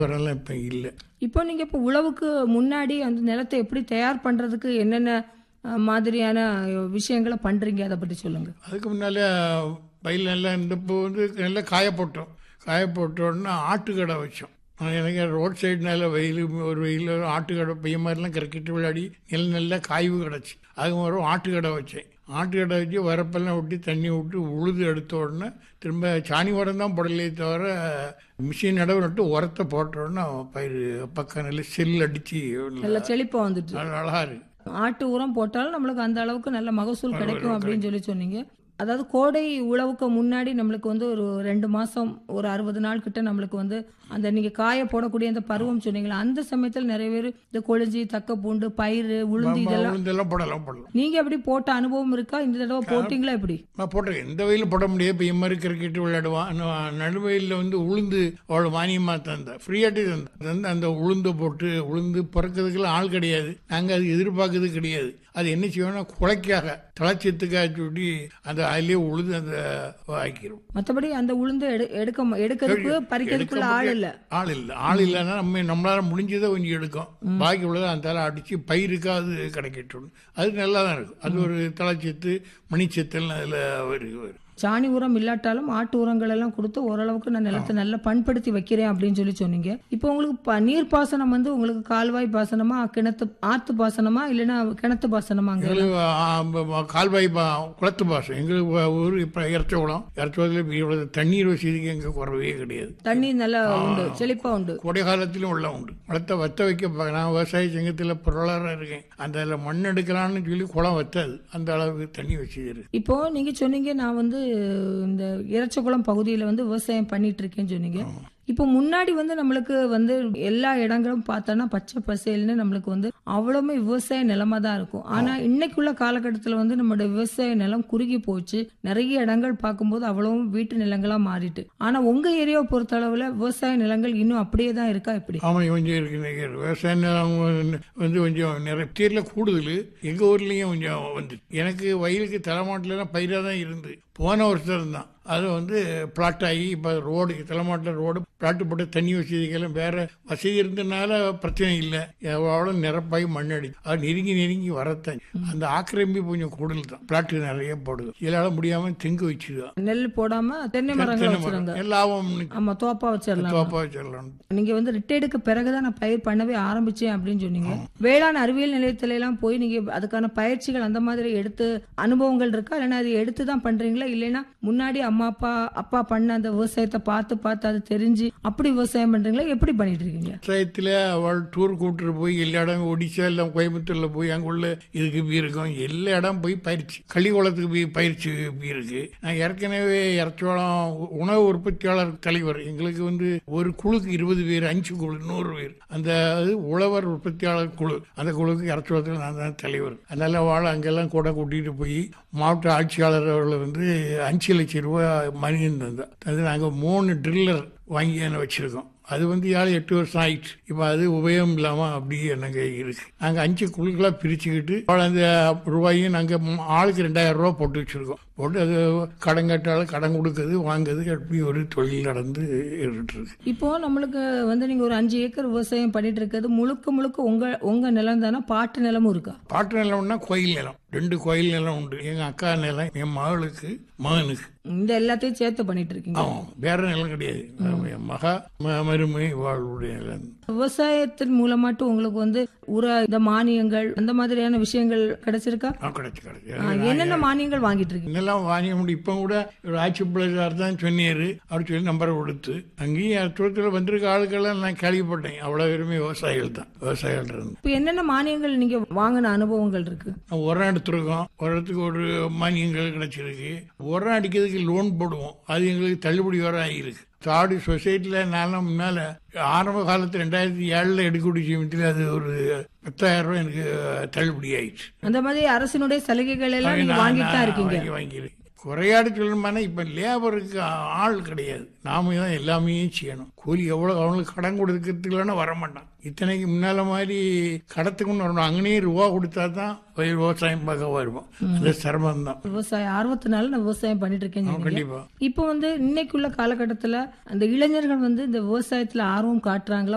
வரலாம் இப்போ இல்லை இப்போ நீங்க இப்போ உழவுக்கு முன்னாடி அந்த நிலத்தை எப்படி தயார் பண்றதுக்கு என்னென்ன அஹ், மாதிரியான அஹ், விஷயங்களை பண்றீங்க அதை பற்றி சொல்லுங்க அதுக்கு முன்னால் பயில் நல்லா இருந்தப்போ வந்து நல்லா காய போட்டோம் காய போட்டோன்னா ஆட்டுக்கடை வச்சோம் ஆனா எனக்கு ரோட் சைடுனால வெயில் ஒரு வெயில் ஆட்டுக்கடை பையன் மாதிரிலாம் கிரிக்கெட் விளையாடி நல்ல நல்ல காய்வு கிடச்சி அது மாதிரி ஆட்டுக்கடை வச்சேன் ஆட்டுக்கடை வச்சு வரப்பெல்லாம் விட்டு தண்ணி விட்டு உழுது எடுத்த உடனே திரும்ப சாணி உரம் தான் போடலையே தவிர மிஷின் நடவு நட்டு உரத்தை போட்ட உடனே பயிர் பக்கம் நல்ல செல் அடித்து நல்ல செழிப்பா வந்துட்டு அழகா இருக்கு ஆட்டு உரம் போட்டாலும் நம்மளுக்கு அந்த அளவுக்கு நல்ல மகசூல் கிடைக்கும் அப்படின்னு சொல்லி சொன்னீங்க அதாவது கோடை உழவுக்கு முன்னாடி நம்மளுக்கு வந்து ஒரு ரெண்டு மாசம் ஒரு அறுபது நாள் கிட்ட நம்மளுக்கு வந்து அந்த நீங்க காய போடக்கூடிய அந்த பருவம் சொன்னீங்களா அந்த சமயத்தில் நிறைய பேர் இந்த கொழிஞ்சி தக்க பூண்டு பயிறு உளுந்து இதெல்லாம் உளுந்தெல்லாம் போடலாம் போடலாம் நீங்க எப்படி போட்ட அனுபவம் இருக்கா இந்த தடவை போட்டீங்களா எப்படி நான் போட்டிருக்கேன் இந்த வெயில் போட முடியாது இப்போ எம்மாரி கிரிக்கெட் விளையாடுவான் ஆனால் நடுவெயிலில் வந்து உளுந்து அவளை மானியமாக தந்தா ஃப்ரீயாட்டி தந்தா தந்து அந்த உளுந்து போட்டு உளுந்து பிறக்கிறதுக்கெல்லாம் ஆள் கிடையாது நாங்கள் அது எதிர்பார்க்கறது கிடையாது அது என்ன செய்வோம்னா குலைக்காக தலைச்சத்துக்காக சொல்லி அந்த அதிலே உழுது அந்த ஆக்கிரும் மத்தபடி அந்த உளுந்து எடு எடுக்க எடுக்கிறதுக்கு பறிக்கிறதுக்குள்ள ஆள் இல்ல ஆள் இல்லை ஆள் இல்லைன்னா நம்ம நம்மளால முடிஞ்சதை கொஞ்சம் எடுக்கும் பாக்கி உள்ளதை அந்த அடித்து பயிருக்கா அது கிடைக்கட்டும் அது நல்லா தான் இருக்கும் அது ஒரு தலைச்சத்து மணிச்சத்தெல்லாம் அதில் வருது வரும் சாணி உரம் இல்லாட்டாலும் ஆட்டு உரங்கள் எல்லாம் கொடுத்து ஓரளவுக்கு நான் நிலத்தை நல்லா பண்படுத்தி வைக்கிறேன் அப்படின்னு சொல்லி சொன்னீங்க இப்போ உங்களுக்கு ப- நீர் பாசனம் வந்து உங்களுக்கு கால்வாய் பாசனமா கிணத்து ஆத்து பாசனமா இல்லைன்னா கிணத்து பாசனமாங்க எங்களுக்கு ஆ, ப- ப- கால்வாய் பா குளத்து பாசம் எங்களுக்கு வ- ஊர் இப்போ இறச்சகுளம் இறச்சகுளத்தில் இவ்வளவு தண்ணீர் வசதிக்கு எங்கே குறவே கிடையாது தண்ணி நல்லா உண்டு செழிப்பா உண்டு கோடை காலத்திலும் உள்ள உண்டு குளத்தை வத்த வைக்க ப- நான் விவசாய சங்கத்தில் பொருளாதாரம் இருக்கேன் அந்த அதில் மண் எடுக்கலாம்னு சொல்லி குளம் வத்தாது அந்த அளவுக்கு தண்ணி வசதி இருக்கு இப்போ நீங்க சொன்னீங்க நான் வந்து இந்த இறச்சகுளம் பகுதியில வந்து விவசாயம் பண்ணிட்டு இருக்கேன்னு சொன்னீங்க இப்போ முன்னாடி வந்து நம்மளுக்கு வந்து எல்லா இடங்களும் பார்த்தோன்னா பச்சை பசேல்னு நம்மளுக்கு வந்து அவ்வளவுமே விவசாய நிலமா தான் இருக்கும் ஆனா இன்னைக்குள்ள காலகட்டத்தில் வந்து நம்மளோட விவசாய நிலம் குறுகி போச்சு நிறைய இடங்கள் பார்க்கும்போது அவ்வளவும் வீட்டு நிலங்களா மாறிட்டு ஆனா உங்க ஏரியாவை பொறுத்த அளவுல விவசாய நிலங்கள் இன்னும் அப்படியே தான் இருக்கா எப்படி ஆமாம் கொஞ்சம் இருக்கு இன்னைக்கு விவசாய நிலம் வந்து கொஞ்சம் நிறைய பேரில் கூடுதல் எங்கள் ஊர்லேயும் கொஞ்சம் வந்து எனக்கு வயலுக்கு தலைமாட்டிலலாம் பயிராக தான் இருந்து போன வருஷம் தான் அது வந்து பிளாட் ஆகி இப்போ ரோடு தலைமாட்டில் ரோடு பிளாட்டு போட்டு தண்ணி வசதிகளும் வேற வசதி இருந்தனால பிரச்சனை இல்லை எவ்வளோ நிரப்பாகி மண்ணடி அது நெருங்கி நெருங்கி வரத்தான் அந்த ஆக்கிரமிப்பு கொஞ்சம் கூடுதல் தான் பிளாட்டு நிறைய போடுது இதனால முடியாமல் தெங்கு வச்சுதான் நெல் போடாம தென்னை மரங்கள் வச்சிருங்க லாபம் ஆமா தோப்பா வச்சிடலாம் தோப்பா வச்சிடலாம் நீங்க வந்து ரிட்டையர்டுக்கு பிறகுதான் நான் பயிர் பண்ணவே ஆரம்பிச்சேன் அப்படின்னு சொன்னீங்க வேளாண் அறிவியல் நிலையத்துல எல்லாம் போய் நீங்க அதுக்கான பயிற்சிகள் அந்த மாதிரி எடுத்து அனுபவங்கள் இருக்கா இல்லைன்னா அது எடுத்து தான் பண்றீங்களா இல்லைன்னா முன்னாடி அம்மா அப்பா அப்பா பண்ண அந்த விவசாயத்தை பார்த்து பார்த்து அது தெரிஞ்சு அப்படி விவசாயம் பண்றீங்களா எப்படி பண்ணிட்டு இருக்கீங்க விவசாயத்தில் அவள் டூர் கூப்பிட்டு போய் எல்லா இடம் ஒடிசா இல்லை கோயம்புத்தூர்ல போய் அங்குள்ள இதுக்கு போய் இருக்கும் எல்லா இடம் போய் பயிற்சி கள்ளிக்குளத்துக்கு போய் பயிற்சி போய் இருக்கு நான் ஏற்கனவே இறச்சோளம் உணவு உற்பத்தியாளர் தலைவர் எங்களுக்கு வந்து ஒரு குழுக்கு இருபது பேர் அஞ்சு குழு நூறு பேர் அந்த அது உழவர் உற்பத்தியாளர் குழு அந்த குழுக்கு இறச்சோளத்தில் நான் தான் தலைவர் அதனால வாழ அங்கெல்லாம் கூட கூட்டிட்டு போய் மாவட்ட ஆட்சியாளர் அவர்களை வந்து அஞ்சு லட்சம் ரூபாய் மணின்னு தந்தேன் அது நாங்கள் மூணு ட்ரில்லர் வாங்கி என்ன வச்சிருக்கோம் அது வந்து ஏழு எட்டு வருஷம் ஆயிடுச்சு இப்போ அது உபயோகம் இல்லாமல் அப்படியே எனக்கு இருக்கு நாங்கள் அஞ்சு குழுக்களாக பிரிச்சுக்கிட்டு அவ்வளோ அந்த ரூபாயும் நாங்கள் ஆளுக்கு ரெண்டாயிரம் ரூபா போட்டு வச்சிருக்கோம் போட்டு அது கடன் கட்டாலும் கடன் கொடுக்குறது வாங்குறது அப்படி ஒரு தொழில் நடந்து இருந்துட்டு இருக்கு இப்போ நம்மளுக்கு வந்து நீங்க ஒரு அஞ்சு ஏக்கர் விவசாயம் பண்ணிட்டு இருக்கிறது முழுக்க முழுக்க உங்க உங்க நிலம் தானே பாட்டு நிலமும் இருக்கா பாட்டு நிலம்னா கோயில் நிலம் ரெண்டு கோயில் நிலம் உண்டு எங்கள் அக்கா நிலம் என் மகளுக்கு மகனுக்கு இந்த எல்லாத்தையும் சேர்த்து பண்ணிட்டு இருக்கீங்க ஆமாம் வேற நிலம் கிடையாது என் மகா ம- மருமை வாழ்வுடைய நிலம் விவசாயத்தின் மூலமாட்டு உங்களுக்கு வந்து உர இந்த மானியங்கள் அந்த மாதிரியான விஷயங்கள் கிடைச்சிருக்கா ஆ கிடைச்சி கிடைச்சி ஆ, என்னென்ன மானியங்கள் வாங்கிட்டு இருக்கீங்க இன்னெல்லாம் வாங்க முடியும் இப்போ கூட ஒரு ஆட்சி பிள்ளைசார் தான் சொன்னார் அவர் சொல்லி நம்பரை கொடுத்து அங்கேயும் தூரத்தில் வந்திருக்க ஆளுக்கெல்லாம் நான் கேள்விப்பட்டேன் அவ்வளோ பேருமே விவசாயிகள் தான் விவசாயிகள் இருந்து இப்போ என்னென்ன மானியங்கள் நீங்க வாங்கின அனுபவங்கள் இருக்கு உரம் எடுத்துருக்கோம் உரத்துக்கு ஒரு மானியங்கள் கிடைச்சிருக்கு உரம் அடிக்கிறதுக்கு லோன் போடுவோம் அது எங்களுக்கு தள்ளுபடி வர ஆகியிருக்கு தாடி சொசைட்டியில் நானும் முன்னால் ஆரம்ப காலத்து ரெண்டாயிரத்தி ஏழில் எடுக்கக்கூடிய சமயத்தில் அது ஒரு பத்தாயிரம் ரூபாய் எனக்கு தள்ளுபடி ஆயிடுச்சு அந்த மாதிரி அரசினுடைய சலுகைகள் எல்லாம் நீங்க நான் வாங்கிட்டு தான் இருக்கீங்க வாங்கி வாங்கிடுறேன் குறையாடு சொல்லணுமானா இப்போ லேபருக்கு ஆள் கிடையாது நாம தான் எல்லாமே செய்யணும் கூலி எவ்வளோ அவனுக்கு கடன் கொடுக்கறதுக்குலாம் வர மாட்டான் இத்தனைக்கு முன்னால மாதிரி கடத்துக்குன்னு வரணும் அங்கேயே ரூபா கொடுத்தா தான் போய் விவசாயம் பார்க்க வருவோம் அது சிரமம் தான் விவசாய ஆர்வத்தினால நான் விவசாயம் பண்ணிட்டு இருக்கேன்னு சொன்னீங்க கண்டிப்பா இப்போ வந்து இன்னைக்குள்ள காலகட்டத்துல அந்த இளைஞர்கள் வந்து இந்த விவசாயத்துல ஆர்வம் காட்டுறாங்களா